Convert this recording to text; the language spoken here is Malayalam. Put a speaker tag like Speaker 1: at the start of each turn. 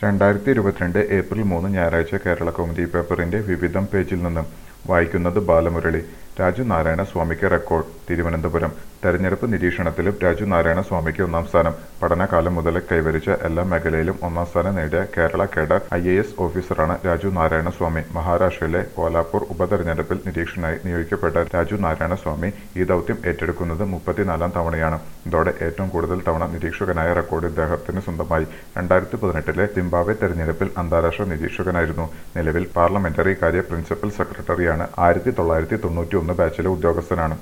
Speaker 1: രണ്ടായിരത്തി ഇരുപത്തിരണ്ട് ഏപ്രിൽ മൂന്ന് ഞായറാഴ്ച കേരള കൗമുദി പേപ്പറിന്റെ വിവിധം പേജിൽ നിന്നും വായിക്കുന്നത് ബാലമുരളി രാജു നാരായണ സ്വാമിക്ക് റെക്കോർഡ് തിരുവനന്തപുരം തെരഞ്ഞെടുപ്പ് നിരീക്ഷണത്തിലും രാജു നാരായണ സ്വാമിക്ക് ഒന്നാം സ്ഥാനം പഠനകാലം മുതൽ കൈവരിച്ച എല്ലാ മേഖലയിലും ഒന്നാം സ്ഥാനം നേടിയ Kerala cadre I A S ഓഫീസറാണ് രാജു നാരായണ സ്വാമി മഹാരാഷ്ട്രയിലെ കോലാപൂർ ഉപതെരഞ്ഞെടുപ്പിൽ നിരീക്ഷകനായി നിയോഗിക്കപ്പെട്ട രാജു നാരായണ സ്വാമി ഈ ദൗത്യം ഏറ്റെടുക്കുന്നത് മുപ്പത്തിനാലാം തവണയാണ് ഇതോടെ ഏറ്റവും കൂടുതൽ തവണ നിരീക്ഷകനായ റെക്കോർഡ് ഇദ്ദേഹത്തിന് സ്വന്തമായി രണ്ടായിരത്തി പതിനെട്ടിലെ സിംബാബ്വെ തെരഞ്ഞെടുപ്പിൽ അന്താരാഷ്ട്ര നിരീക്ഷകനായിരുന്നു നിലവിൽ പാർലമെന്ററി കാര്യ പ്രിൻസിപ്പൽ സെക്രട്ടറിയാണ് ആയിരത്തി തൊള്ളായിരത്തി തൊണ്ണൂറ്റി ഒന്ന് ബാച്ചിലെ ഉദ്യോഗസ്ഥനാണ്